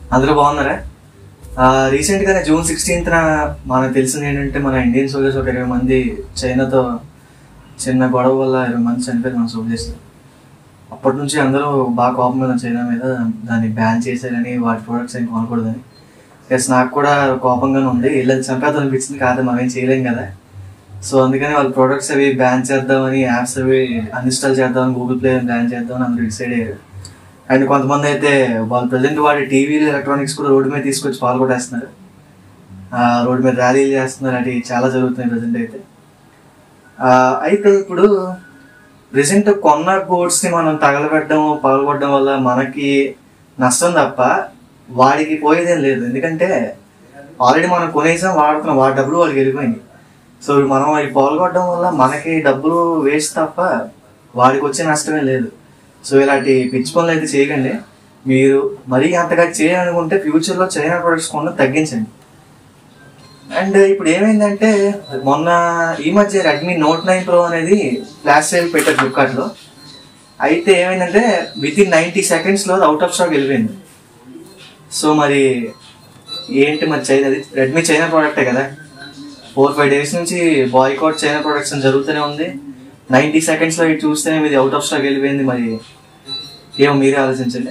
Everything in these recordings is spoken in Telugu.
అందరూ బాగున్నారా రీసెంట్ గానే జూన్ సిక్స్టీన్త్ మనకు తెలిసింది ఏంటంటే మన ఇండియన్ సోల్జర్స్ ఒక ఇరవై మంది చైనాతో చిన్న గొడవ వల్ల ఇరవై మంది చనిపోయారు మన సోల్జర్స్ అప్పటి నుంచి అందరూ బాగా కోపం మీద చైనా మీద దాన్ని బ్యాన్ చేశారని వాటి ప్రొడక్ట్స్ ఏం కొనకూడదని ఎస్ నాకు కూడా కోపంగానే ఉంది వీళ్ళని చంపేద్దాం అనిపించింది కాదు మనం ఏం చేయలేం కదా సో అందుకని వాళ్ళ ప్రొడక్ట్స్ అవి బ్యాన్ చేద్దామని యాప్స్ అవి అన్ఇన్స్టాల్ చేద్దామని గూగుల్ ప్లే బ్యాన్ చేద్దామని అందరూ డిసైడ్ అయ్యారు అండ్ కొంతమంది అయితే వాళ్ళు ప్రజెంట్ వాడి టీవీలు ఎలక్ట్రానిక్స్ కూడా రోడ్డు మీద తీసుకొచ్చి పాల్గొట్టేస్తున్నారు ఆ, రోడ్డు మీద ర్యాలీలు చేస్తున్నారు అది చాలా జరుగుతున్నాయి ప్రజెంట్ అయితే ఆ, అయితే ఇప్పుడు ప్రజెంట్ కొన్న గోడ్స్ ని మనం తగలబెట్టడం పాల్గొట్టడం వల్ల మనకి నష్టం తప్ప వాడికి పోయేదేం లేదు ఎందుకంటే ఆల్రెడీ మనం కొనేసాం వాడుతున్నాం వాడి డబ్బులు వాళ్ళకి వెళ్ళిపోయింది సో ఇప్పుడు మనం అవి పాల్గొట్టడం వల్ల మనకి డబ్బులు వేస్ట్ తప్ప వాడికి వచ్చే నష్టమే లేదు సో ఇలాంటి పిచ్చి పనులు అయితే చేయకండి మీరు మరీ అంతగా చేయాలనుకుంటే ఫ్యూచర్లో చైనా ప్రొడక్ట్స్ కొనడం తగ్గించండి అండ్ ఇప్పుడు ఏమైందంటే మొన్న ఈ మధ్య రెడ్మీ నోట్ నైన్ ప్రో అనేది ఫ్లాష్ సేల్ పెట్టారు ఫ్లిప్కార్ట్లో అయితే ఏమైందంటే విత్ ఇన్ నైంటీ సెకండ్స్లో అవుట్ ఆఫ్ స్టాక్ వెళ్ళిపోయింది సో మరి ఏంటి మరి చైనా రెడ్మీ చైనా ప్రోడక్టే కదా ఫోర్ ఫైవ్ డేస్ నుంచి బాయ్కాట్ చైనా ప్రొడక్ట్స్ జరుగుతూనే ఉంది నైంటీ సెకండ్స్లో ఇటు చూస్తేనే మీది అవుట్ ఆఫ్ స్టాక్ వెళ్ళిపోయింది మరి ఏమో మీరే ఆలోచించండి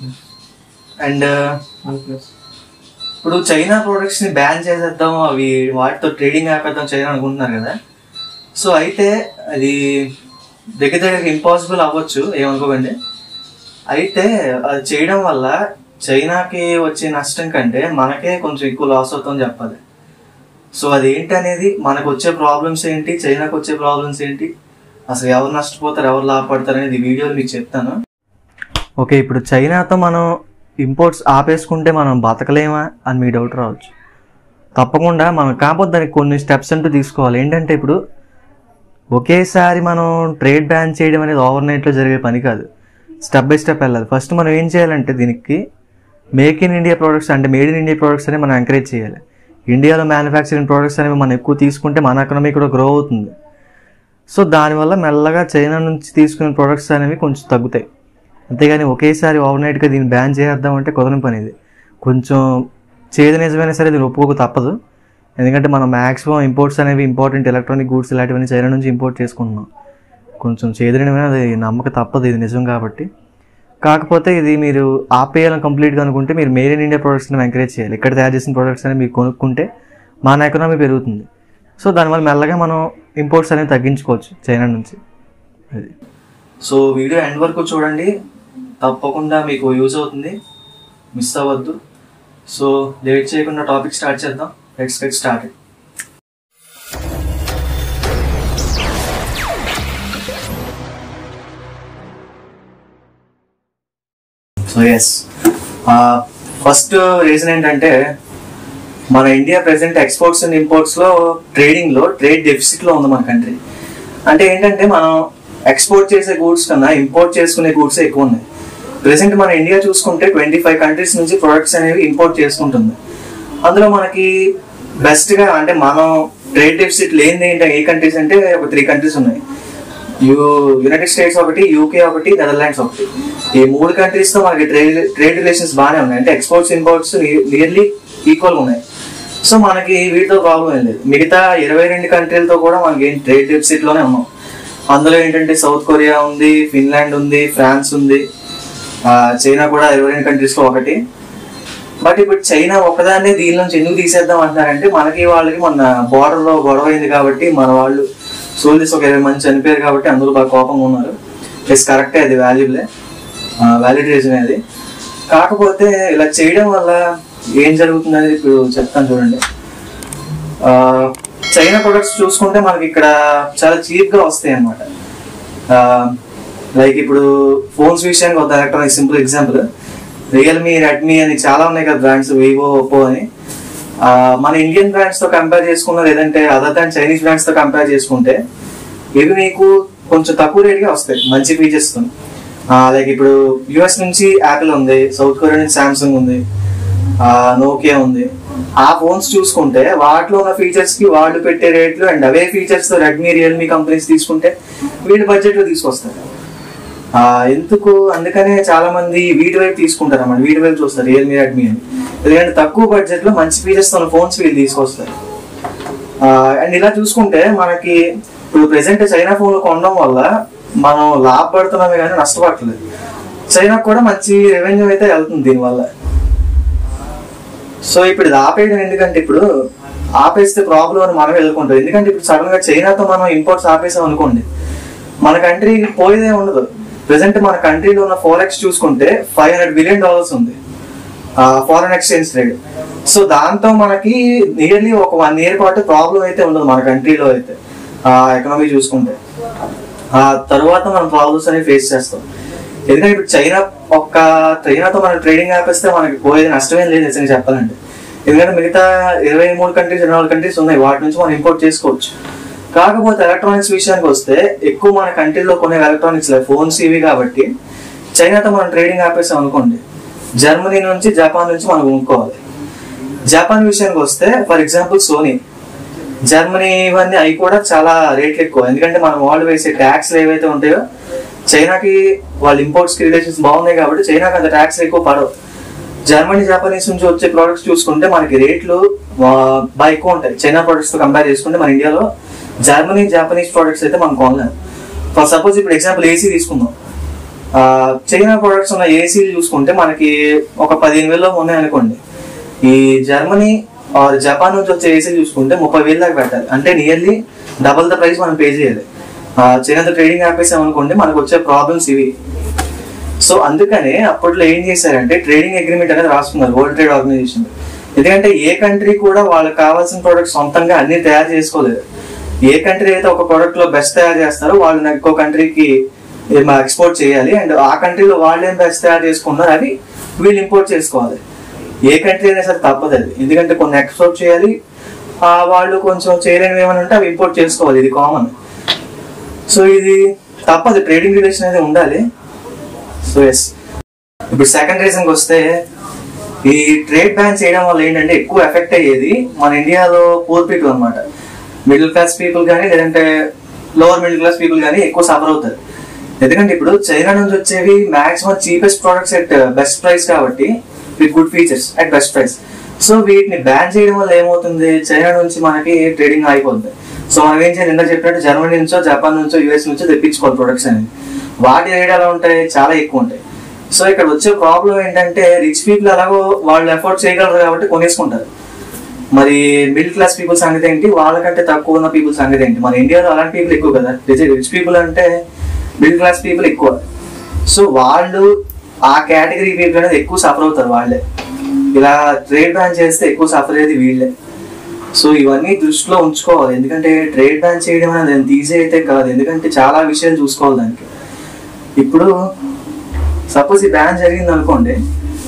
అండ్ ఇప్పుడు చైనా ప్రొడక్ట్స్ ని బ్యాన్ చేసేద్దాం అవి వాటితో ట్రేడింగ్ ఆపేద్దాం చైనా అనుకుంటున్నారు కదా సో అయితే అది దగ్గర దగ్గర ఇంపాసిబుల్ అవ్వచ్చు ఏమనుకోకండి అయితే అది చేయడం వల్ల చైనాకి వచ్చే నష్టం కంటే మనకే కొంచెం ఎక్కువ లాస్ అవుతుందని చెప్పాలి సో అది ఏంటి అనేది మనకు వచ్చే ప్రాబ్లమ్స్ ఏంటి చైనాకి వచ్చే ప్రాబ్లమ్స్ ఏంటి అసలు ఎవరు నష్టపోతారు ఎవరు లాభపడతారు అనేది వీడియోలో మీకు చెప్తాను ఓకే ఇప్పుడు చైనాతో మనం ఇంపోర్ట్స్ ఆపేసుకుంటే మనం బతకలేమా అని మీ డౌట్ రావచ్చు తప్పకుండా మనం కాకపోతే దానికి కొన్ని స్టెప్స్ అంటూ తీసుకోవాలి ఏంటంటే ఇప్పుడు ఒకేసారి మనం ట్రేడ్ బ్యాన్ చేయడం అనేది ఓవర్ నైట్లో జరిగే పని కాదు స్టెప్ బై స్టెప్ వెళ్ళాలి ఫస్ట్ మనం ఏం చేయాలంటే దీనికి మేక్ ఇన్ ఇండియా ప్రోడక్ట్స్ అంటే మేడ్ ఇన్ ఇండియా ప్రోడక్ట్స్ అనేవి మనం ఎంకరేజ్ చేయాలి ఇండియాలో మ్యానుఫ్యాక్చరింగ్ ప్రోడక్ట్స్ అనేవి మనం ఎక్కువ తీసుకుంటే మన ఎకనమీ కూడా గ్రో అవుతుంది సో దానివల్ల మెల్లగా చైనా నుంచి తీసుకునే ప్రొడక్ట్స్ అనేవి కొంచెం తగ్గుతాయి అంతేగాని ఒకేసారి ఓవర్ నైట్గా దీన్ని బ్యాన్ చేద్దాం అంటే కుదరని పని ఇది కొంచెం చేదు నిజమైనా సరే దీన్ని ఒప్పుకోక తప్పదు ఎందుకంటే మనం మ్యాక్సిమం ఇంపోర్ట్స్ అనేవి ఇంపార్టెంట్ ఎలక్ట్రానిక్ గూడ్స్ ఇలాంటివన్నీ చైనా నుంచి ఇంపోర్ట్ చేసుకుంటున్నాం కొంచెం చేదునివైనా అది నమ్మక తప్పదు ఇది నిజం కాబట్టి కాకపోతే ఇది మీరు ఆపేయాలని కంప్లీట్గా అనుకుంటే మీరు మేడ్ ఇన్ ఇండియా ప్రొడక్ట్స్ని ఎంకరేజ్ చేయాలి ఇక్కడ తయారు చేసిన ప్రొడక్ట్స్ అనేవి మీరు కొనుక్కుంటే మన ఎకనామీ పెరుగుతుంది సో దానివల్ల మెల్లగా మనం ఇంపోర్ట్స్ అనేవి తగ్గించుకోవచ్చు చైనా నుంచి అది సో వీడియో ఎండ్ వరకు చూడండి తప్పకుండా మీకు యూజ్ అవుతుంది మిస్ అవ్వద్దు సో లేట్ చేయకుండా టాపిక్ స్టార్ట్ చేద్దాం let's get start so yes first reason ఏంటంటే మన India present exports and imports లో ట్రేడింగ్ లో ట్రేడ్ డెఫిసిట్ లో ఉంది మన కంట్రీ అంటే ఏంటంటే మనం ఎక్స్పోర్ట్ చేసే గూడ్స్ కన్నా ఇంపోర్ట్ చేసుకునే గూడ్స్ ఎక్కువ ఉన్నాయి ప్రెసెంట్ మన ఇండియా చూసుకుంటే ట్వంటీ ఫైవ్ కంట్రీస్ నుంచి ప్రొడక్ట్స్ అనేవి ఇంపోర్ట్ చేసుకుంటుంది అందులో మనకి బెస్ట్ గా అంటే మనం ట్రేడ్ డెఫిసిట్ లేనిది ఏంటంటే ఏ కంట్రీస్ అంటే ఒక త్రీ కంట్రీస్ ఉన్నాయి యూ యునైటెడ్ స్టేట్స్ ఒకటి యూకే ఒకటి నెదర్లాండ్స్ ఒకటి ఈ మూడు కంట్రీస్ తో మనకి ట్రేడ్ ట్రేడ్ రిలేషన్స్ బాగానే ఉన్నాయి అంటే ఎక్స్పోర్ట్స్ ఇంపోర్ట్స్ నియర్లీ ఈక్వల్ ఉన్నాయి సో మనకి వీటితో ప్రాబ్లం ఏం లేదు మిగతా ఇరవై రెండు కంట్రీలతో కూడా మనకి ఏం ట్రేడ్ డెఫిసిట్ లోనే ఉన్నాం అందులో ఏంటంటే సౌత్ కొరియా ఉంది ఫిన్లాండ్ ఉంది ఫ్రాన్స్ ఉంది ఆ, చైనా కూడా ఇరవై రెండు కంట్రీస్ లో ఒకటి బట్ ఇప్పుడు చైనా ఒకదాన్ని దీని నుంచి ఎందుకు తీసేద్దాం అంటున్నారంటే మనకి వాళ్ళకి మొన్న border లో గొడవ అయింది కాబట్టి మన వాళ్ళు సోల్జర్స్ ఒక ఇరవై మంది చనిపోయారు కాబట్టి అందరూ బాగా కోపంగా ఉన్నారు ప్లస్ కరెక్టే అది వాల్యుబులే వ్యాలిడ్ రీజన్ అది కాకపోతే ఇలా చేయడం వల్ల ఏం జరుగుతుంది అనేది ఇప్పుడు చెప్తాను చూడండి ఆ, చైనా ప్రొడక్ట్స్ చూసుకుంటే మనకి ఇక్కడ చాలా చీప్ గా వస్తాయి అన్నమాట లైక్ ఇప్పుడు ఫోన్స్ విషయానికి వద్ద electronic simple example Realme Redmi అని చాలా ఉన్నాయి కదా బ్రాండ్స్ వివో ఒప్పో అని ఆ, మన ఇండియన్ బ్రాండ్స్ తో కంపేర్ చేసుకున్నా లేదంటే అదర్ దాన్ చైనీస్ బ్రాండ్స్ తో కంపేర్ చేసుకుంటే ఇవి మీకు కొంచెం తక్కువ రేట్ గా వస్తాయి మంచి ఫీచర్స్ తో లైక్ ఇప్పుడు యుఎస్ నుంచి యాపిల్ ఉంది సౌత్ కొరియా నుంచి సామ్సంగ్ ఉంది నోకియా ఉంది ఆ ఫోన్స్ చూసుకుంటే వాటిలో ఉన్న ఫీచర్స్ కి వాళ్ళు పెట్టే రేట్లు అండ్ అవే ఫీచర్స్ తో రెడ్మీ రియల్మీ కంపెనీస్ తీసుకుంటే వీళ్ళు బడ్జెట్ లో తీసుకొస్తారు ఆ, ఎందుకు అందుకనే చాలా మంది వీటి వైపు తీసుకుంటారు అన్నమాట వీటి వైపు చూస్తారు రియల్మీ రెడ్మీ అని ఎందుకంటే తక్కువ బడ్జెట్ లో మంచి ఫీచర్స్ తో ఫోన్స్ వీళ్ళు తీసుకొస్తారు అండ్ ఇలా చూసుకుంటే మనకి ఇప్పుడు ప్రెసెంట్ చైనా ఫోన్లు కొనడం వల్ల మనం లాభపడుతున్నామే కానీ నష్టపడట్లేదు చైనా కూడా మంచి రెవెన్యూ అయితే వెళ్తుంది దీనివల్ల సో ఇప్పుడు ఇది ఆపేయడం ఎందుకంటే ఇప్పుడు ఆపేస్తే ప్రాబ్లం అని మనం వెళ్ళుకుంటాం ఎందుకంటే ఇప్పుడు సడన్ గా చైనాతో మనం ఇంపోర్ట్స్ ఆపేసాం అనుకోండి మన కంట్రీ పోయేదే ఉండదు ప్రెసెంట్ మన కంట్రీలో ఉన్న ఫోరెక్స్ చూసుకుంటే ఫైవ్ హండ్రెడ్ బిలియన్ డాలర్స్ ఉంది ఫారెన్ ఎక్స్చేంజ్ రేట్ సో దాంతో మనకి నియర్లీ ఒక వన్ ఇయర్ పాటు ప్రాబ్లం అయితే ఉండదు మన కంట్రీలో అయితే ఎకనామీ చూసుకుంటే ఆ తర్వాత మనం ప్రాబ్లమ్స్ అనేవి ఫేస్ చేస్తాం ఎందుకంటే ఇప్పుడు చైనా ఒక్క చైనాతో మనం ట్రేడింగ్ ఆపేస్తే మనకి పోయేది నష్టమేం లేదు నిజంగా చెప్పాలంటే ఎందుకంటే మిగతా ఇరవై మూడు కంట్రీస్ ఇరవై నాలుగు కంట్రీస్ ఉన్నాయి వాటి నుంచి మనం ఇంపోర్ట్ చేసుకోవచ్చు కాకపోతే ఎలక్ట్రానిక్స్ విషయానికి వస్తే ఎక్కువ మన కంట్రీలో కొనే ఎలక్ట్రానిక్స్ ఫోన్స్ ఇవి కాబట్టి చైనాతో మనం ట్రేడింగ్ ఆపేసాం అనుకోండి జర్మనీ నుంచి జపాన్ నుంచి మనం కొనుక్కోవాలి జపాన్ విషయానికి వస్తే ఫర్ ఎగ్జాంపుల్ సోనీ జర్మనీ ఇవన్నీ అవి కూడా చాలా రేట్లు ఎక్కువ ఎందుకంటే మనం వాళ్ళు వేసే ట్యాక్స్ ఏవైతే ఉంటాయో చైనాకి వాళ్ళ ఇంపోర్ట్స్ కి రిలేషన్స్ బాగున్నాయి కాబట్టి చైనాకి అంత ట్యాక్స్ ఎక్కువ పడవు జర్మనీ జపానీస్ నుంచి వచ్చే ప్రోడక్ట్స్ చూసుకుంటే మనకి రేట్లు ఆ, బాగా ఎక్కువ ఉంటాయి చైనా ప్రొడక్ట్స్ తో కంపేర్ చేసుకుంటే మన ఇండియాలో జర్మనీ జాపనీస్ ప్రోడక్ట్స్ అయితే మనం కొనలేము ఫర్ సపోజ్ ఇప్పుడు ఎగ్జాంపుల్ ఏసీ తీసుకుందాం ఆ, చైనా ప్రొడక్ట్స్ ఉన్న ఏసీలు చూసుకుంటే మనకి ఒక పదిహేను వేలలో ఉన్నాయి అనుకోండి ఈ జర్మనీ ఆర్ జపాన్ నుంచి వచ్చే ఏసీలు చూసుకుంటే ముప్పై వేలు దాకా పెట్టాలి అంటే నియర్లీ డబల్ ద ప్రైస్ మనం పే చేయాలి ఆ, చైనాతో ట్రేడింగ్ ఆపేసాం అనుకోండి మనకు వచ్చే ప్రాబ్లమ్స్ ఇవి సో అందుకనే అప్పట్లో ఏం చేశారంటే ట్రేడింగ్ అగ్రిమెంట్ అనేది రాసుకున్నారు వరల్డ్ ట్రేడ్ ఆర్గనైజేషన్ ఎందుకంటే ఏ కంట్రీ కూడా వాళ్ళకి కావాల్సిన ప్రోడక్ట్ సొంతంగా అన్ని తయారు చేసుకోలేదు ఏ కంట్రీ అయితే ఒక ప్రోడక్ట్ లో బెస్ట్ తయారు చేస్తారో వాళ్ళు ఇంకో కంట్రీకి ఎక్స్పోర్ట్ చేయాలి అండ్ ఆ కంట్రీలో వాళ్ళు ఏం బెస్ట్ తయారు చేసుకున్నారు అది వీళ్ళు ఇంపోర్ట్ చేసుకోవాలి ఏ కంట్రీ అయినా సరే తప్పదు అది ఎందుకంటే కొన్ని ఎక్స్పోర్ట్ చేయాలి ఆ వాళ్ళు కొంచెం చేయలేనివి ఏమైనా ఉంటే అవి ఇంపోర్ట్ చేసుకోవాలి ఇది కామన్ సో ఇది తప్పదు ట్రేడింగ్ రిలేషన్ అనేది ఉండాలి సో ఎస్ ఇప్పుడు సెకండ్ రీజన్కి వస్తే ఈ ట్రేడ్ బ్యాన్ చేయడం వల్ల ఏంటంటే ఎక్కువ ఎఫెక్ట్ అయ్యేది మన ఇండియాలో పూర్ పీపుల్ అనమాట మిడిల్ క్లాస్ పీపుల్ కానీ లేదంటే లోవర్ మిడిల్ క్లాస్ పీపుల్ కానీ ఎక్కువ సఫర్ అవుతారు ఎందుకంటే ఇప్పుడు చైనా నుంచి వచ్చేవి maximum cheapest products at best price కాబట్టి with good features at best price so వీటిని బ్యాన్ చేయడం వల్ల ఏమవుతుంది చైనా నుంచి మనకి ట్రేడింగ్ అయిపోతుంది సో మనం ఏం చేయాలి ఇందాక చెప్పినట్టు జర్మనీ నుంచో జపాన్ నుంచో యుఎస్ నుంచో తెప్పించుకోవాలి ప్రొడక్ట్స్ అనేది వాటి రేట్ ఎలా ఉంటాయి చాలా ఎక్కువ ఉంటాయి సో ఇక్కడ వచ్చే ప్రాబ్లం ఏంటంటే రిచ్ పీపుల్ ఎలాగో వాళ్ళు ఎఫోర్డ్ చేయగలరు కాబట్టి కొనేసుకుంటారు మరి మిడిల్ క్లాస్ పీపుల్ సంగతి ఏంటి వాళ్ళకంటే తక్కువ ఉన్న పీపుల్ సంగతి ఏంటి మన ఇండియాలో అలాంటి పీపుల్ ఎక్కువ కదా రిచ్ పీపుల్ అంటే మిడిల్ క్లాస్ పీపుల్ ఎక్కువ సో వాళ్ళు ఆ కేటగిరీ పీపుల్ అనేది ఎక్కువ సఫర్ అవుతారు వాళ్ళే ఇలా ట్రేడ్ బ్యాన్ చేస్తే ఎక్కువ సఫర్ అయ్యేది వీళ్ళే సో ఇవన్నీ దృష్టిలో ఉంచుకోవాలి ఎందుకంటే ట్రేడ్ బ్యాన్ చేయడం అనేది అంత ఈజీ అయితే కాదు ఎందుకంటే చాలా విషయాలు చూసుకోవాలి దానికి ఇప్పుడు సపోజ్ ఈ బ్యాన్ జరిగింది అనుకోండి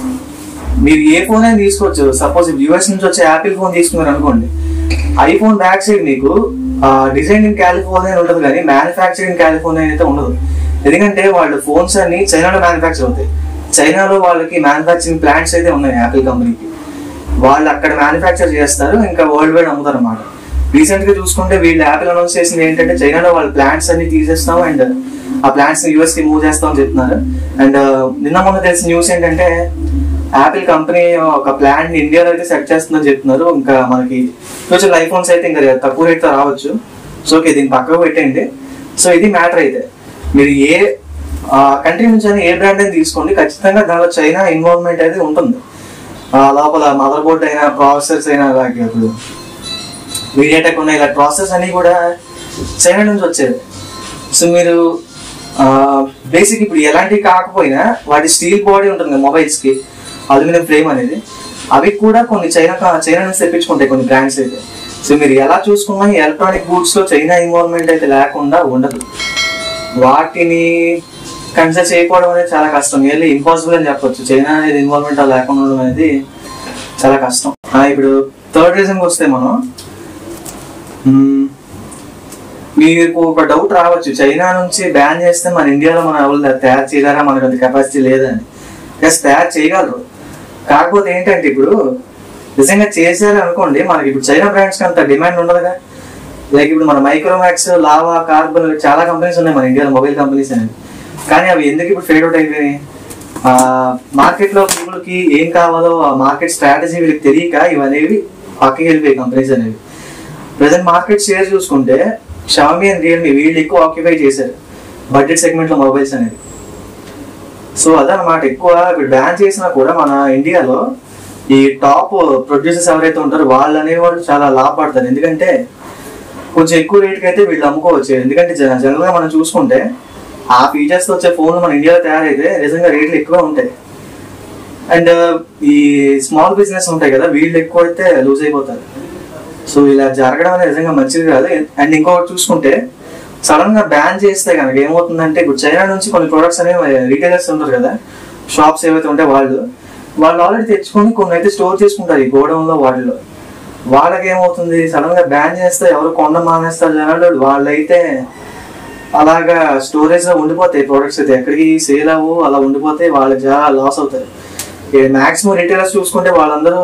మీరు ఏ ఫోన్ అయినా తీసుకోవచ్చు సపోజ్ యూఎస్ నుంచి వచ్చే యాపిల్ ఫోన్ తీసుకున్నారు అనుకోండి ఐఫోన్ బ్యాక్ సైడ్ మీకు డిజైన్ ఇన్ కాలిఫోర్నియా అని ఉంటుంది కానీ మ్యానుఫ్యాక్చరింగ్ కాలిఫోర్నియా అయితే ఉండదు ఎందుకంటే వాళ్ళు ఫోన్స్ అన్ని చైనాలో మ్యానుఫ్యాక్చర్ అవుతాయి చైనాలో వాళ్ళకి మ్యానుఫ్యాక్చరింగ్ ప్లాంట్స్ అయితే ఉన్నాయి యాపిల్ కంపెనీకి వాళ్ళు అక్కడ మ్యానుఫ్యాక్చర్ చేస్తారు ఇంకా వరల్డ్ వైడ్ అమ్ముతారు అనమాట రీసెంట్ గా చూసుకుంటే వీళ్ళు యాపిల్ అనౌన్స్ చేసింది ఏంటంటే చైనాలో వాళ్ళ ప్లాంట్స్ అన్ని తీసేస్తాం అండ్ ఆ ప్లాంట్స్ ని యూఎస్ కి మూవ్ చేస్తాం అని చెప్తున్నారు అండ్ నిన్న మొన్న తెలిసిన న్యూస్ ఏంటంటే యాపిల్ కంపెనీ ఒక ప్లాంట్ ని ఇండియాలో అయితే సెట్ చేస్తుందని చెప్తున్నారు ఇంకా మనకి ఫ్యూచర్ ఐఫోన్స్ అయితే ఇంకా తక్కువ రేట్ తో రావచ్చు సో ఓకే దీన్ని పక్కకు పెట్టండి సో ఇది మ్యాటర్ అయితే మీరు ఏ కంట్రీ నుంచి అయినా ఏ బ్రాండ్ అయినా తీసుకోండి ఖచ్చితంగా దానిలో చైనా ఇన్వాల్వ్మెంట్ అయితే ఉంటుంది ఆ లోపల మదర్ బోర్డ్ అయినా ప్రాసెసర్స్ అయినా అలాగే ఇప్పుడు మీడియాటెక్ ఉన్నాయి ఇలా ప్రాసెస్ అన్ని కూడా చైనా నుంచి వచ్చేది సో మీరు బేసిక్ ఇప్పుడు ఎలాంటివి కాకపోయినా వాటి స్టీల్ బాడీ ఉంటుంది కదా మొబైల్స్ కి అల్యూమినియం ఫ్రేమ్ అనేది అవి కూడా కొన్ని చైనా కా- చైనా నుంచి తెప్పించుకుంటాయి కొన్ని బ్రాండ్స్ అయితే సో మీరు ఎలా చూసుకున్నా ఎలక్ట్రానిక్ గూడ్స్ లో చైనా ఇన్వాల్వ్మెంట్ అయితే లేకుండా ఉండదు వాటిని కన్సిడర్ చేయకపోవడం అనేది చాలా కష్టం నియర్లీ ఇంపాసిబుల్ అని చెప్పొచ్చు చైనా అనేది ఇన్వాల్వ్మెంట్ లేకుండా ఉండడం అనేది చాలా కష్టం ఆ, ఇప్పుడు థర్డ్ రీజన్ వస్తే మనం మ్మ్, మీకు ఒక డౌట్ రావచ్చు చైనా నుంచి బ్యాన్ చేస్తే మన ఇండియాలో మనం ఎవరు తయారు చేయగలరా మనకు అంత కెపాసిటీ లేదని ఎస్ తయారు చేయగలరు కాకపోతే ఏంటంటే ఇప్పుడు నిజంగా చేశారు అనుకోండి మనకి ఇప్పుడు చైనా బ్రాండ్స్ కి అంత డిమాండ్ ఉండదుగా లైక్ ఇప్పుడు మన మైక్రోమాక్స్ లావా కార్బన్ చాలా కంపెనీస్ ఉన్నాయి మన ఇండియాలో మొబైల్ కంపెనీస్ అనేవి కానీ అవి ఎందుకు ఇప్పుడు ఫేడ్ అవుట్ అయిపోయినాయి మార్కెట్ లో పీపుల్ కి ఏం కావాలో ఆ మార్కెట్ స్ట్రాటజీ వీళ్ళకి తెలియక ఇవనేవి పక్కకి వెళ్ళిపోయాయి కంపెనీస్ అనేవి ప్రజెంట్ మార్కెట్ షేర్ చూసుకుంటే షామీ అండ్ రియల్మీ వీళ్ళు ఎక్కువ ఆక్యుపై చేశారు బడ్జెట్ సెగ్మెంట్ లో మొబైల్స్ అనేది సో అదనమాట ఎక్కువ ఇప్పుడు బ్యాన్ చేసినా కూడా మన ఇండియాలో ఈ టాప్ ప్రొడ్యూసర్స్ ఎవరైతే ఉంటారో వాళ్ళు అనేవాళ్ళు చాలా లాభపడతారు ఎందుకంటే కొంచెం ఎక్కువ రేట్కి అయితే వీళ్ళు అమ్ముకోవచ్చు ఎందుకంటే జనరల్ గా మనం చూసుకుంటే ఆ ఫీచర్స్ తో వచ్చే ఫోన్లు మన ఇండియాలో తయారైతే నిజంగా రేట్లు ఎక్కువ ఉంటాయి అండ్ ఈ స్మాల్ బిజినెస్ ఉంటాయి కదా వీళ్ళు ఎక్కువ అయితే లూజ్ అయిపోతారు సో ఇలా జరగడం అనేది నిజంగా మంచిది కాదు అండ్ ఇంకొకటి చూసుకుంటే సడన్ గా బ్యాన్ చేస్తే కనుక ఏమవుతుందంటే ఇప్పుడు చైనా నుంచి కొన్ని ప్రొడక్ట్స్ అనేవి రీటైలర్స్ ఉంటారు కదా షాప్స్ ఏవైతే ఉంటాయి వాళ్ళు వాళ్ళు ఆల్రెడీ తెచ్చుకొని కొన్ని అయితే స్టోర్ చేసుకుంటారు ఈ గోడౌన్ లో వాటిలో వాళ్ళకి ఏమవుతుంది సడన్ గా బ్యాన్ చేస్తే ఎవరు కొండ మానేస్తారు జనాలు వాళ్ళైతే అలాగా స్టోరేజ్ లో ఉండిపోతాయి ప్రొడక్ట్స్ అయితే ఎక్కడికి సేల్ అవ్వు అలా ఉండిపోతే వాళ్ళకి చాలా లాస్ అవుతారు మాక్సిమం రిటైలర్స్ చూసుకుంటే వాళ్ళందరూ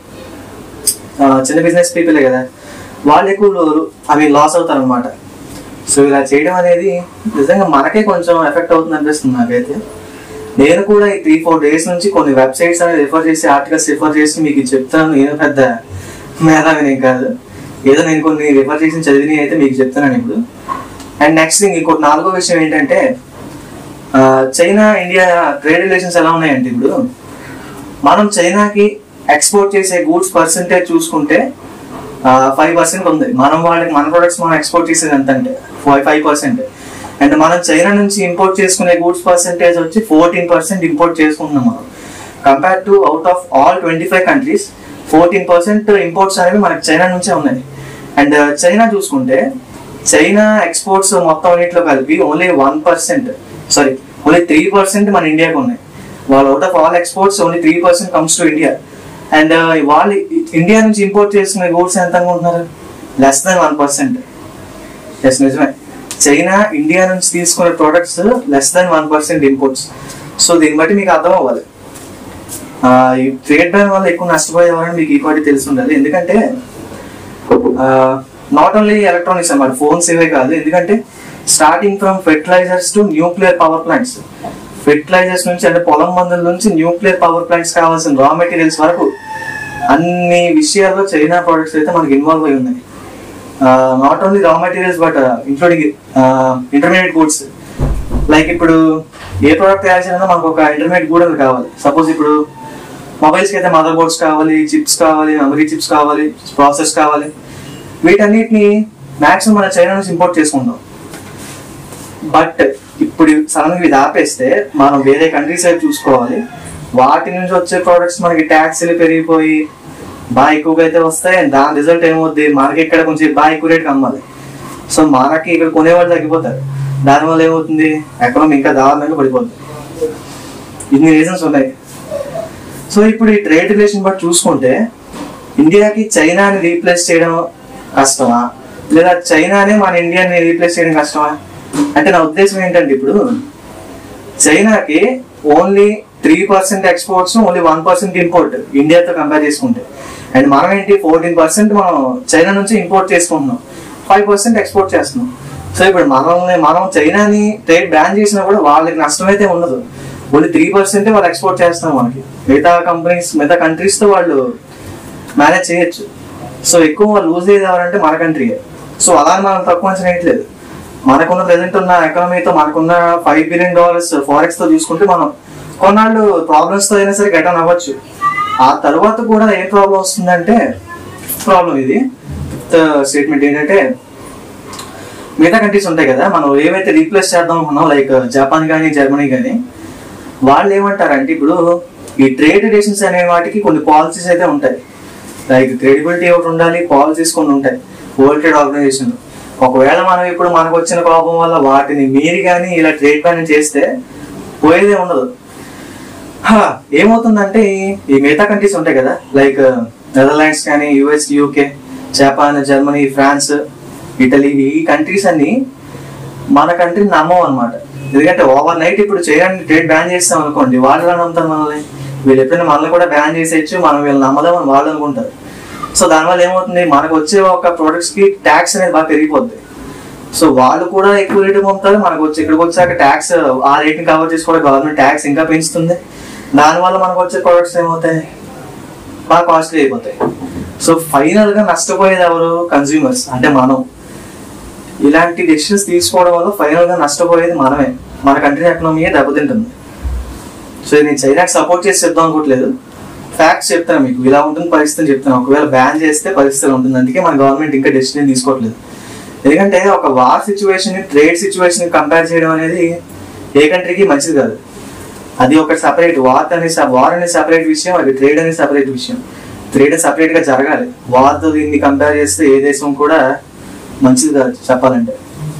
ఆ, చిన్న బిజినెస్ పీపులే కదా వాళ్ళు ఎక్కువ అవి లాస్ అవుతారు అనమాట సో ఇలా చేయడం అనేది నిజంగా మనకే కొంచెం ఎఫెక్ట్ అవుతుంది అనిపిస్తుంది నాకైతే నేను కూడా ఈ త్రీ ఫోర్ డేస్ నుంచి కొన్ని వెబ్సైట్స్ అనేది రిఫర్ చేసి ఆర్టికల్స్ రిఫర్ చేసి మీకు ఇది చెప్తాను నేను పెద్ద మేధావిని ఏం కాదు ఏదో నేను కొన్ని రిఫర్ చేసి చదివినవి అయితే మీకు చెప్తున్నాను ఇప్పుడు అండ్ నెక్స్ట్ థింగ్ ఇంకోటి నాలుగో విషయం ఏంటంటే ఆ, చైనా ఇండియా ట్రేడ్ రిలేషన్స్ ఎలా ఉన్నాయంటే ఇప్పుడు మనం చైనాకి ఎక్స్పోర్ట్ చేసే గూడ్స్ పర్సెంటేజ్ చూసుకుంటే ఫైవ్ పర్సెంట్ ఉంది మనం వాళ్ళకి మన ప్రొడక్ట్స్ మనం ఎక్స్పోర్ట్ చేసేది ఎంత అంటే ఫైవ్ ఫైవ్ పర్సెంట్ అండ్ మనం చైనా నుంచి ఇంపోర్ట్ చేసుకునే గూడ్స్ పర్సెంటేజ్ వచ్చి ఫోర్టీన్ పర్సెంట్ ఇంపోర్ట్ చేసుకుంటున్నాం మనం compare to out of all twenty five countries fourteen percent imports అనేవి మనకి చైనా నుంచే ఉన్నాయి అండ్ చైనా చూసుకుంటే చైనా ఎక్స్పోర్ట్స్ మొత్తం అన్నింటిలో కలిపి only one percent sorry only three percent మన ఇండియాకి ఉన్నాయి వాళ్ళు out of all exports only three percent comes to India and వాళ్ళు ఇండియా నుంచి ఇంపోర్ట్ చేసుకునే గూడ్స్ ఎంత అనుకుంటున్నారు less than one percent yes నిజమే చైనా ఇండియా నుంచి తీసుకునే products less than one percent imports so దీన్ని బట్టి మీకు అర్థం అవ్వాలి ఆ, ఈ ట్రేడ్ బ్యాన్ వల్ల ఎక్కువ నష్టపోయేవారని మీకు ఈ పాటి తెలిసి ఉండాలి ఎందుకంటే నాట్ ఓన్లీ ఎలక్ట్రానిక్స్ అన్నమాట ఫోన్స్ ఇవే కాదు ఎందుకంటే starting from fertilizers to nuclear power plants fertilizers నుంచి అంటే పొలం మందుల నుంచి న్యూక్లియర్ పవర్ ప్లాంట్స్ కావాల్సిన రా మెటీరియల్స్ వరకు అన్ని విషయాల్లో చైనా ప్రొడక్ట్స్ అయితే మనకి ఇన్వాల్వ్ అయి ఉన్నాయి not only raw materials but including intermediate goods like ఇప్పుడు ఏ ప్రోడక్ట్ తయారు చేయాలన్నా మనకు ఒక ఇంటర్మీడియట్ గూడ్ అనేది కావాలి సపోజ్ ఇప్పుడు మొబైల్స్కి అయితే మదర్ బోర్డ్స్ కావాలి చిప్స్ కావాలి మెమరీ చిప్స్ కావాలి ప్రాసెస్ కావాలి వీటన్నిటిని మ్యాక్సిమం మన చైనా నుంచి ఇంపోర్ట్ చేసుకుంటాం బట్ ఇప్పుడు సడన్ గా ఇది ఆపేస్తే మనం వేరే కంట్రీస్ అయితే చూసుకోవాలి వాటి నుంచి వచ్చే ప్రోడక్ట్స్ మనకి ట్యాక్సీలు పెరిగిపోయి బాగా ఎక్కువగా అయితే వస్తాయి and దాని రిజల్ట్ ఏమవుద్ది మనకి ఇక్కడ కొంచెం బాగా ఎక్కువ రేట్కి అమ్మాలి సో మనకి ఇక్కడ కొనేవాళ్ళు తగ్గిపోతారు దానివల్ల ఏమవుతుంది ఎకనామీ ఇంకా దారుణంగా పడిపోతుంది ఇన్ని రీజన్స్ ఉన్నాయి సో ఇప్పుడు ఈ ట్రేడ్ రిలేషన్ బట్టి చూసుకుంటే ఇండియాకి చైనాని రీప్లేస్ చేయడం కష్టమా లేదా చైనానే మన ఇండియాని రీప్లేస్ చేయడం కష్టమా అంటే నా ఉద్దేశం ఏంటంటే ఇప్పుడు చైనాకి only three percent exports only one percent import ఇండియాతో కంపేర్ చేసుకుంటే అండ్ మనం ఏంటి ఫోర్టీన్ పర్సెంట్ మనం చైనా నుంచి ఇంపోర్ట్ చేసుకుంటున్నాం ఫైవ్ పర్సెంట్ ఎక్స్పోర్ట్ చేస్తున్నాం సో ఇప్పుడు మనల్ని మనం చైనాని ట్రేడ్ బ్యాన్ చేసినా కూడా వాళ్ళకి నష్టం అయితే ఉండదు ఓన్లీ త్రీ పర్సెంట్ వాళ్ళు ఎక్స్పోర్ట్ చేస్తున్నారు మనకి మిగతా కంపెనీస్ మిగతా కంట్రీస్ తో వాళ్ళు మేనేజ్ చేయొచ్చు సో ఎక్కువ వాళ్ళు లూజ్ అయ్యేది ఎవరంటే మన కంట్రీయే సో అలా అని మనం తక్కువ అంచనా వేయట్లేదు మనకున్న ప్రెసెంట్ ఉన్న ఎకనామీతో మనకున్న ఫైవ్ బిలియన్ డాలర్స్ ఫారెక్స్ తో చూసుకుంటే మనం కొన్నాళ్ళు ప్రాబ్లమ్స్ తో అయినా సరే గెట్ ఆన్ అవ్వచ్చు ఆ తర్వాత కూడా ఏ ప్రాబ్లం వస్తుందంటే ప్రాబ్లం ఇది స్టేట్మెంట్ ఏంటంటే మిగతా కంట్రీస్ ఉంటాయి కదా మనం ఏవైతే రీప్లేస్ చేద్దాం అనుకున్నాం లైక్ జపాన్ కానీ జర్మనీ కానీ వాళ్ళు ఏమంటారంటే ఇప్పుడు ఈ ట్రేడ్ రిలేషన్స్ అనే వాటికి కొన్ని పాలసీస్ అయితే ఉంటాయి లైక్ క్రెడిబిలిటీ ఒకటి ఉండాలి పాలసీస్ కొన్ని ఉంటాయి వరల్డ్ ట్రేడ్ ఆర్గనైజేషన్ ఒకవేళ మనం ఇప్పుడు మనకు వచ్చిన కోపం వల్ల వాటిని మీరి కానీ ఇలా ట్రేడ్ బ్యాన్ చేస్తే పోయేదే ఉండదు హా, ఏమవుతుందంటే ఈ- ఈ మిగతా కంట్రీస్ ఉంటాయి కదా లైక్ నెదర్లాండ్స్ కానీ US UK Japan Germany France Italy ఈ కంట్రీస్ అన్ని మన కంట్రీని నమ్మం అనమాట ఎందుకంటే ఓవర్ నైట్ ఇప్పుడు చేయడానికి ట్రేడ్ బ్యాన్ చేస్తాం అనుకోండి వాళ్ళు ఎలా నమ్ముతారు మనల్ని వీళ్ళు ఎప్పుడైనా మనల్ని కూడా బ్యాన్ చేసేయచ్చు మనం వీళ్ళు నమ్మదామని వాళ్ళు అనుకుంటారు సో దానివల్ల ఏమవుతుంది మనకు వచ్చే ఒక ప్రొడక్ట్స్ కి ట్యాక్స్ అనేది బాగా పెరిగిపోద్ది సో వాళ్ళు కూడా ఎక్కువ రేటు పొందుతారు మనకు వచ్చి ఇక్కడికి వచ్చాక ట్యాక్స్ ఆ రేట్ని కవర్ చేసి కూడా గవర్నమెంట్ ట్యాక్స్ ఇంకా పెంచుతుంది దానివల్ల మనకు వచ్చే ప్రొడక్ట్స్ ఏమవుతాయి బాగా కాస్ట్లీ అయిపోతాయి సో ఫైనల్ గా నష్టపోయేది ఎవరు కన్స్యూమర్స్ అంటే మనం ఇలాంటి డెసిషన్స్ తీసుకోవడం వల్ల ఫైనల్ గా నష్టపోయేది మనమే మన కంట్రీ ఎకనామీయే దెబ్బతింటుంది సో ఇది నేను చైనాకి సపోర్ట్ చేసి చెప్దాం అనుకోవట్లేదు ఫ్యాక్ట్స్ చెప్తాను మీకు ఇలా ఉంటుంది పరిస్థితి అని చెప్తాను ఒకవేళ బ్యాన్ చేస్తే పరిస్థితి ఉంటుంది అందుకే మన గవర్నమెంట్ ఇంకా డెసిషన్ తీసుకోవట్లేదు ఎందుకంటే ఒక war situation trade situation compare చేయడం అనేది ఏ కంట్రీకి మంచిది కాదు అది ఒక సపరేట్ వార్ అనే వార్ అనే సపరేట్ విషయం అది ట్రేడ్ అనే సపరేట్ విషయం ట్రేడ్ సపరేట్ గా జరగాలి వార్ తో దీన్ని కంపేర్ చేస్తే ఏ దేశం కూడా మంచిది కాదు చెప్పాలంటే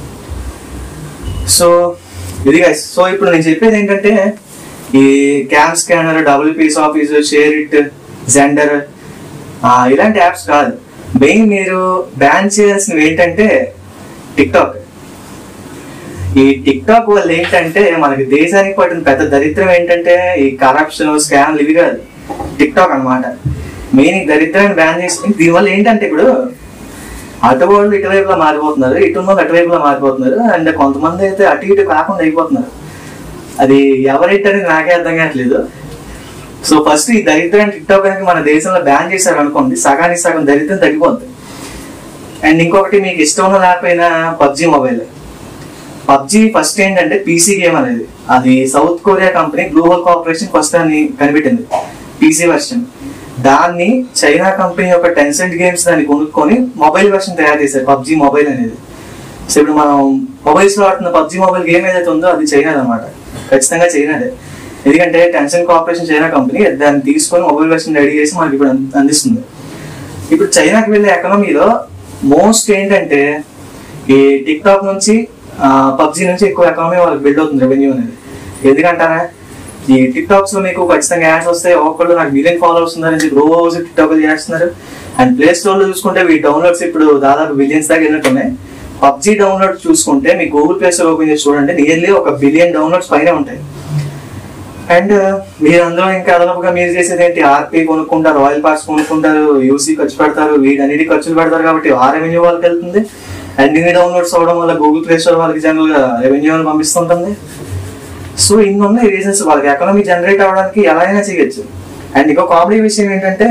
సో ఇది guys. సో ఇప్పుడు నేను చెప్పేది ఏంటంటే ఈ cam scanner double piece office share it Xender ఇలాంటి యాప్స్ కాదు మెయిన్ మీరు బ్యాన్ చేయాల్సినవి ఏంటంటే టిక్ టాక్ ఈ టిక్ టాక్ వల్ల ఏంటంటే మనకి దేశానికి పట్టిన పెద్ద దరిద్రం ఏంటంటే ఈ కరప్షన్ స్కామ్లు ఇవి కాదు టిక్ టాక్ అనమాట మెయిన్ ఈ దరిద్రాన్ని బ్యాన్ చేసి దీనివల్ల ఏంటంటే ఇప్పుడు అటు వాళ్ళు ఇటువైపులా మారిపోతున్నారు ఇటు ఉన్న వాళ్ళు అటువైపులా మారిపోతున్నారు అండ్ కొంతమంది అయితే అటు ఇటు కాకుండా అయిపోతున్నారు అది ఎవరైతే అనేది నాకే అర్థం కావట్లేదు సో ఫస్ట్ ఈ దరిద్రాన్ని టిక్ టాక్ అనేది మన దేశంలో బ్యాన్ చేశారు అనుకోండి సగానికి సగం దరిద్రం తగ్గిపోద్ది అండ్ ఇంకొకటి మీకు ఇష్టం ఉన్న లేకపోయినా పబ్జి మొబైల్ పబ్జి ఫస్ట్ ఏంటంటే పీసీ గేమ్ అనేది అది South Korea company global corporation first దాన్ని కనిపెట్టింది పీసీ వర్షన్ దాన్ని చైనా కంపెనీ యొక్క టెన్సెంట్ గేమ్స్ దాన్ని కొనుక్కొని మొబైల్ వర్షన్ తయారు చేశారు పబ్జి మొబైల్ అనేది సో ఇప్పుడు మనం మొబైల్స్ లో ఆడుతున్న పబ్జి మొబైల్ గేమ్ ఏదైతే ఉందో అది చైనా అనమాట ఖచ్చితంగా చైనాదే ఎందుకంటే టెన్సెంట్ కార్పొరేషన్ చైనా కంపెనీ దాన్ని తీసుకొని మొబైల్ వర్షన్ రెడీ చేసి మనకి ఇప్పుడు అంద- అందిస్తుంది ఇప్పుడు చైనాకి వెళ్ళే ఎకనామీలో మోస్ట్ ఏంటంటే ఈ టిక్ టాక్ నుంచి పబ్జి నుంచి ఎక్కువ ఎకానమీ వాళ్ళకి బిల్డ్ అవుతుంది రెవెన్యూ అనేది ఎందుకంటారా ఈ టిక్ టాక్స్ లో మీకు ఖచ్చితంగా యాడ్స్ వస్తాయి ఒక్కళ్ళు నాకు మిలియన్ ఫాలోవర్స్ ఉన్నారని చెప్పి రోజు టిక్ టాక్ చేస్తున్నారు అండ్ ప్లే స్టోర్ లో చూసుకుంటే మీ డౌన్లోడ్స్ ఇప్పుడు దాదాపు బిలియన్స్ దాకా వెళ్ళినట్టున్నాయి పబ్జి డౌన్లోడ్ చూసుకుంటే మీ గూగుల్ ప్లే స్టోర్ ఓపెన్ చేసి చూడండి నియర్లీ ఒక బిలియన్ డౌన్లోడ్స్ పైన ఉంటాయి అండ్ మీరు అందులో ఇంకా అదనపుగా మీరు చేసేది ఏంటి ఆర్పీ కొనుక్కుంటారు ఆయిల్ పార్ట్స్ కొనుక్కుంటారు యూసీ ఖర్చు పెడతారు వీటన్నిటి ఖర్చులు పెడతారు కాబట్టి ఆ రెవెన్యూ వాళ్ళకి వెళ్తుంది అండ్ ఇన్ని డౌన్లోడ్స్ అవడం వల్ల గూగుల్ ప్లే స్టోర్ వాళ్ళకి జనరల్ గా రెవెన్యూ పంపిస్తుంటుంది సో ఇన్ని ఉన్నాయి రీజన్స్ వాళ్ళకి ఎకనామీ జనరేట్ అవ్వడానికి ఎలా అయినా చేయొచ్చు అండ్ ఇంకో కామెడీ విషయం ఏంటంటే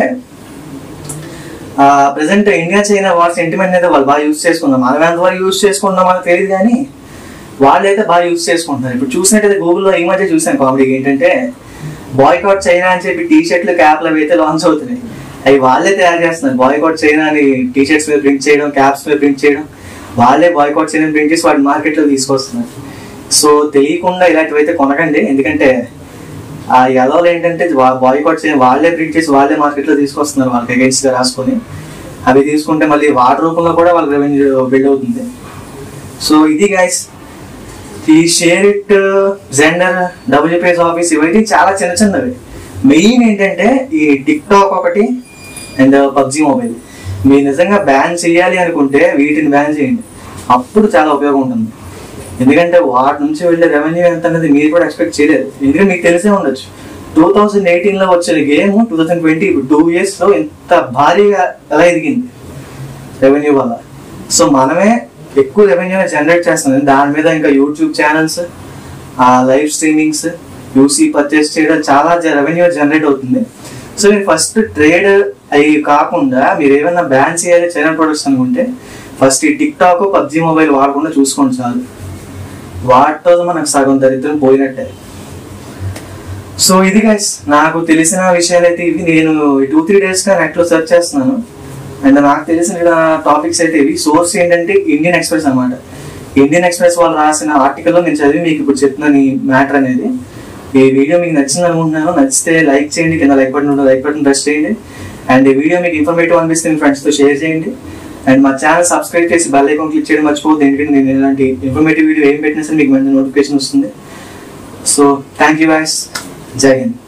present India China war sentiment అయితే వాళ్ళు బాగా యూజ్ చేసుకుందాం మనం ఎంతవరకు యూజ్ చేసుకుందాం మనకు తెలియదు కానీ వాళ్ళైతే బాగా యూజ్ చేసుకుంటున్నారు ఇప్పుడు చూసినట్టయితే గూగుల్లో ఈ మధ్య చూసాను కామెడీ ఏంటంటే బాయ్కాట్ చైనా అని చెప్పి టీ షర్ట్లు క్యాప్లు అవి అయితే లాంచ్ అవుతున్నాయి అవి వాళ్ళే తయారు చేస్తున్నారు బాయ్కాట్ చైనా అని టీ షర్ట్స్ మీద ప్రింట్ చేయడం క్యాప్స్ మీద ప్రింట్ చేయడం వాళ్ళే బాయ్కాట్ చైనా ప్రింట్ చేసి వాటి మార్కెట్లో తీసుకొస్తున్నారు సో తెలియకుండా ఇలాంటివి అయితే కొనకండి ఎందుకంటే ఆ ఎదవలు ఏంటంటే బాయ్కాట్ చేయని వాళ్ళే ప్రింట్ చేసి వాళ్ళే మార్కెట్లో తీసుకొస్తున్నారు వాళ్ళకి అగేన్స్ట్ గా రాసుకొని అవి తీసుకుంటే మళ్ళీ వాటి రూపంలో కూడా వాళ్ళకి రెవెన్యూ బిల్డ్ అవుతుంది సో ఇది గైస్ ఈ share it Xender WPS office ఇవన్నీ చాలా చిన్న చిన్నవి మెయిన్ ఏంటంటే ఈ టిక్ టాక్ ఒకటి అండ్ పబ్జి మొబైల్ మీరు నిజంగా బ్యాన్ చేయాలి అనుకుంటే వీటిని బ్యాన్ చేయండి అప్పుడు చాలా ఉపయోగం ఉంటుంది ఎందుకంటే వాటి నుంచి వెళ్ళే రెవెన్యూ ఎంత అనేది మీరు కూడా ఎక్స్పెక్ట్ చేయలేదు ఎందుకంటే మీకు తెలిసే ఉండొచ్చు టూ థౌజండ్ ఎయిటీన్ లో వచ్చిన game two thousand twenty two years లో ఎంత భారీగా ఎలా ఎదిగింది రెవెన్యూ వల్ల సో మనమే ఎక్కువ రెవెన్యూ జనరేట్ చేస్తున్నాం దాని మీద ఇంకా యూట్యూబ్ ఛానల్స్ ఆ లైవ్ స్ట్రీమింగ్స్ యూసీ పర్చేస్ చేయడం చాలా రెవెన్యూ జనరేట్ అవుతుంది సో మీరు ఫస్ట్ ట్రేడ్ అవి కాకుండా మీరు ఏమైనా బ్యాన్ చేయాలి చైనా ప్రొడక్ట్స్ అనుకుంటే ఫస్ట్ ఈ టిక్ టాక్ పబ్జి మొబైల్ వాడకుండా చూసుకోండి చాలు వాటితో మనకు సగం దరిద్రం పోయినట్టే సో ఇది గైస్ నాకు తెలిసిన విషయాలు అయితే ఇవి నేను టూ త్రీ డేస్ గా నెట్ లో సెర్చ్ చేస్తున్నాను అండ్ నాకు తెలిసిన టాపిక్స్ అయితే ఇవి సోర్స్ ఏంటంటే ఇండియన్ ఎక్స్ప్రెస్ అన్నమాట ఇండియన్ ఎక్స్ప్రెస్ వాళ్ళు రాసిన ఆర్టికల్ లో నేను చదివి మీకు ఇప్పుడు చెప్తున్నాను ఈ మ్యాటర్ అనేది ఈ వీడియో మీకు నచ్చింది అనుకుంటున్నాను నచ్చితే లైక్ చేయండి కింద లైక్ బటన్ ఉంటుంది లైక్ బటన్ ప్రెస్ చేయండి అండ్ ఈ వీడియో మీకు ఇన్ఫర్మేటివ్ అనిపిస్తే మీ ఫ్రెండ్స్ తో షేర్ చేయండి అండ్ మా ఛానల్ సబ్స్క్రైబ్ చేసి బెల్ ఐకాన్ క్లిక్ చేయడం మర్చిపోవద్దు ఎందుకంటే నేను ఇలాంటి ఇన్ఫర్మేటివ్ వీడియో ఏం పెట్టినా సరే మీకు మంచి నోటిఫికేషన్ వస్తుంది సో థ్యాంక్ యూ గాయస్ జై హింద్